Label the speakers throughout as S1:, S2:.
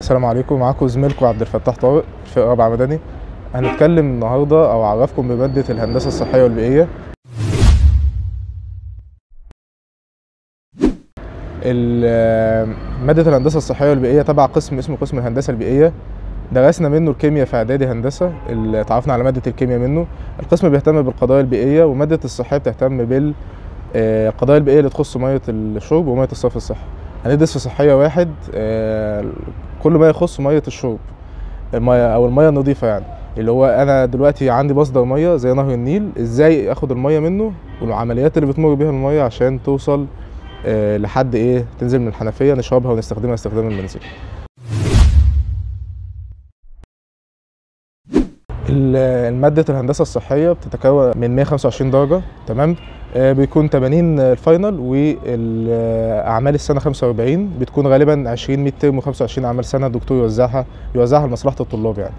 S1: السلام عليكم معاكم زميلكم عبد الفتاح طارق في رابعه مدني هنتكلم النهارده او اعرفكم بماده الهندسه الصحيه والبيئيه ال- ماده الهندسه الصحيه والبيئيه تبع قسم اسمه قسم الهندسه البيئيه درسنا منه الكيمياء في اعدادي هندسه اللي اتعرفنا على ماده الكيمياء منه القسم بيهتم بالقضايا البيئيه وماده الصحيه بتهتم بال آه، القضايا البيئيه اللي تخص ميه الشرب وميه الصرف الصحي هندرس في صحيه واحد آه، كل ما يخص ميه الشرب الميه او الميه النظيفه يعني اللي هو انا دلوقتي عندي مصدر ميه زي نهر النيل ازاي اخد الميه منه والعمليات اللي بتمر بيها الميه عشان توصل آه، لحد ايه تنزل من الحنفيه نشربها ونستخدمها استخدام المنزلي ال- مادة الهندسة الصحية بتتكون من 125 درجة تمام آه، بيكون 80 الفاينل والأعمال السنة 45 بتكون غالبا 20 ميد ترم و25 أعمال سنة الدكتور يوزعها يوزعها لمصلحة الطلاب يعني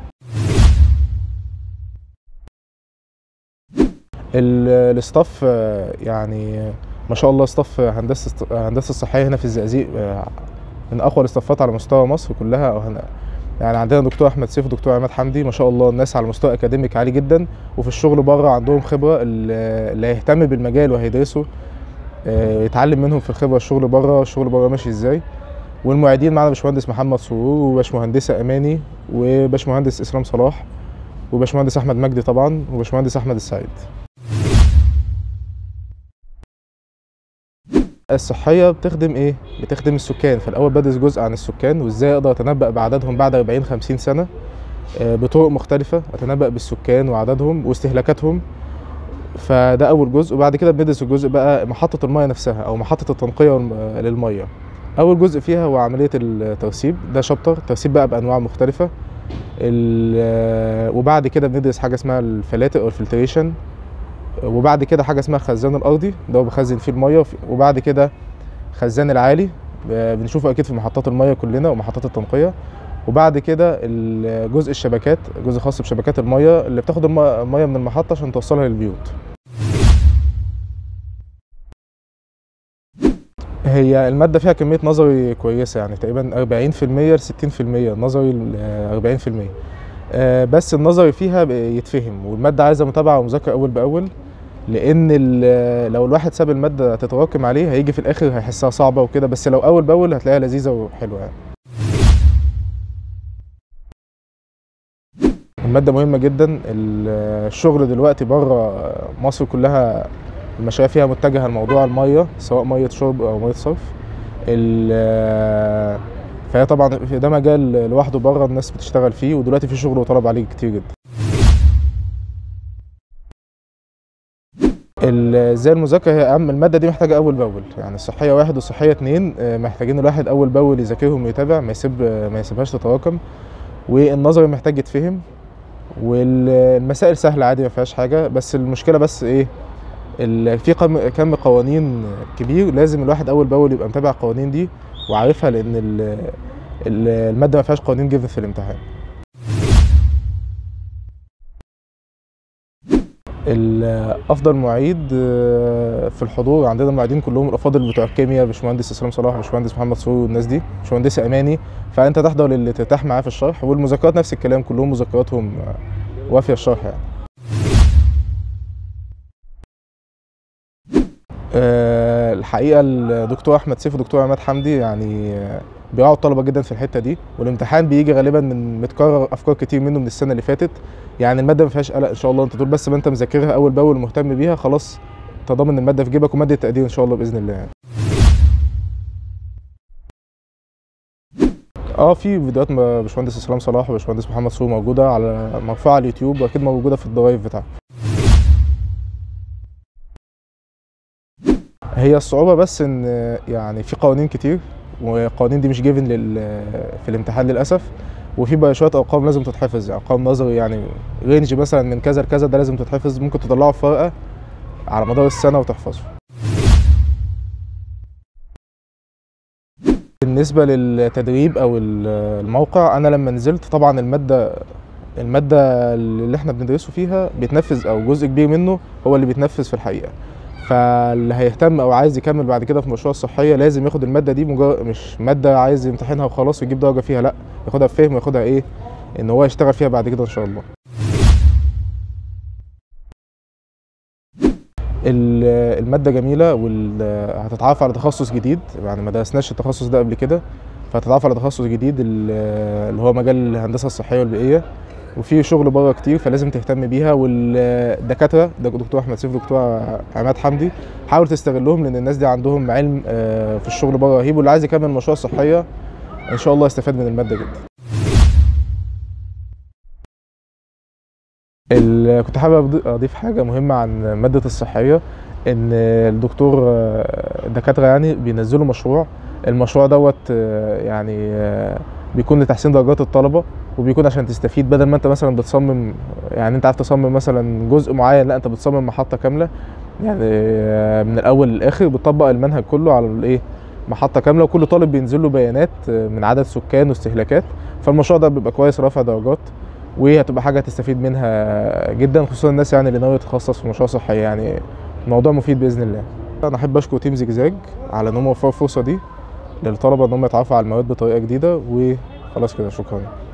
S1: ال- الاستاف آه، يعني آه، ما شاء الله استاف هندسة هندسة الصحية هنا في الزقازيق آه، من أقوى الاستافات على مستوى مصر كلها أو هنا يعني عندنا دكتور احمد سيف ودكتور عماد حمدي ما شاء الله الناس على مستوى اكاديميك عالي جدا وفي الشغل بره عندهم خبره اللي اللي هيهتم بالمجال وهيدرسه آه، يتعلم منهم في الخبره الشغل بره الشغل بره ماشي ازاي والمعيدين معانا باشمهندس محمد سرور وباشمهندسه اماني وباشمهندس اسلام صلاح وباشمهندس احمد مجدي طبعا وباشمهندس احمد السعيد الصحية بتخدم ايه؟ بتخدم السكان، فالأول بدرس جزء عن السكان وازاي اقدر اتنبأ بعددهم بعد 40 50 سنة آه، بطرق مختلفة اتنبأ بالسكان وعددهم واستهلاكاتهم فده أول جزء وبعد كده بندرس الجزء بقى محطة المياه نفسها أو محطة التنقية والم- للمياه. أول جزء فيها هو عملية الترسيب ده شابتر الترسيب بقى بأنواع مختلفة ال- آه، وبعد كده بندرس حاجة اسمها الفلاتر أو الفلتريشن وبعد كده حاجه اسمها الخزان الارضي ده هو بخزن فيه الميه وفي- وبعد كده خزان العالي ب- بنشوفه اكيد في محطات الميه كلنا ومحطات التنقيه وبعد كده ال- جزء الشبكات جزء خاص بشبكات الميه اللي بتاخد الم- الميه من المحطه عشان توصلها للبيوت هي المادة فيها كمية نظري كويسة يعني تقريبا 40% ل 60% نظري ل 40% آه، بس النظري فيها ب- يتفهم والمادة عايزة متابعة ومذاكرة أول بأول لأن ال- لو الواحد ساب المادة تتراكم عليه هيجي في الآخر هيحسها صعبة وكده بس لو أول بأول هتلاقيها لذيذة وحلوة يعني المادة مهمة جدا ال- الشغل دلوقتي بره مصر كلها المشاريع فيها متجهة لموضوع المية سواء مية شرب أو مية صرف ال- فهي طبعا ده مجال لوحده بره الناس بتشتغل فيه ودلوقتي في شغل وطلب عليه كتير جدا ال- ازاي المذاكره هي اهم الماده دي محتاجه اول باول يعني الصحيه واحد والصحيه اتنين آه، محتاجين الواحد اول باول يذاكرهم ويتابع ما يسيب ما يسيبهاش تتراكم والنظري محتاج يتفهم والمسائل سهله عادي ما فيهاش حاجه بس المشكله بس ايه ال- في قم- كم قوانين كبير لازم الواحد اول باول يبقى متابع القوانين دي وعارفها لان ال- ال- الماده ما فيهاش قوانين جيفن في الامتحان ال- افضل معيد آه، في الحضور عندنا المعيدين كلهم الافاضل بتوع الكيمياء باشمهندس اسلام صلاح باشمهندس محمد سرور والناس دي باشمهندس اماني فانت تحضر للي ترتاح معاه في الشرح والمذكرات نفس الكلام كلهم مذكراتهم آه، وافيه الشرح يعني آه، الحقيقه الدكتور احمد سيف والدكتور عماد حمدي يعني آه، بيراعوا الطلبه جدا في الحته دي والامتحان بيجي غالبا من متكرر افكار كتير منه من السنه اللي فاتت يعني الماده ما فيهاش قلق ان شاء الله انت طول بس ما انت مذاكرها اول باول ومهتم بيها خلاص تضمن الماده في جيبك وماده تقدير ان شاء الله باذن الله يعني. اه في فيديوهات م- باشمهندس اسلام صلاح وباشمهندس محمد سرور موجوده على مرفوعه على اليوتيوب واكيد موجوده في الدرايف بتاعه هي الصعوبة بس ان يعني في قوانين كتير والقوانين دي مش جيفن لل في الامتحان للأسف وفي بقى شوية أرقام لازم تتحفظ يعني أرقام نظري يعني رينج مثلا من كذا لكذا ده لازم تتحفظ ممكن تطلعه في ورقة على مدار السنة وتحفظه بالنسبة للتدريب أو ال- الموقع أنا لما نزلت طبعا المادة المادة اللي احنا بندرسه فيها بيتنفذ أو جزء كبير منه هو اللي بيتنفذ في الحقيقة فاللي هيهتم او عايز يكمل بعد كده في المشروع الصحيه لازم ياخد الماده دي مجرد مش ماده عايز يمتحنها وخلاص ويجيب درجه فيها لا ياخدها بفهم وياخدها ايه ان هو يشتغل فيها بعد كده ان شاء الله ال- الماده جميله وهتتعرف على تخصص جديد يعني ما درسناش التخصص ده قبل كده فهتتعرف على تخصص جديد ال- اللي هو مجال الهندسه الصحيه والبيئيه وفي شغل بره كتير فلازم تهتم بيها والدكاتره ده دكتور احمد سيف دكتور عماد حمدي حاول تستغلهم لان الناس دي عندهم علم آه، في الشغل بره رهيب واللي عايز يكمل مشروع صحيه ان شاء الله يستفاد من الماده جدا ال- كنت حابب أضي- اضيف حاجه مهمه عن ماده الصحيه ان الدكتور آه، الدكاتره يعني بينزلوا مشروع المشروع دوت آه، يعني آه، بيكون لتحسين درجات الطلبه وبيكون عشان تستفيد بدل ما انت مثلا بتصمم يعني انت عارف تصمم مثلا جزء معين لا انت بتصمم محطه كامله يعني آه، من الاول للاخر بتطبق المنهج كله على الايه محطه كامله وكل طالب بينزل له بيانات آه، من عدد سكان واستهلاكات فالمشروع ده بيبقى كويس رافع درجات وهتبقى حاجه تستفيد منها جدا خصوصا الناس يعني اللي ناويه يتخصص في مشروع صحي يعني الموضوع مفيد باذن الله انا احب اشكر تيم زجزاج على ان هم وفروا الفرصه دي للطلبه ان هم يتعرفوا على المواد بطريقه جديده وخلاص كده شكرا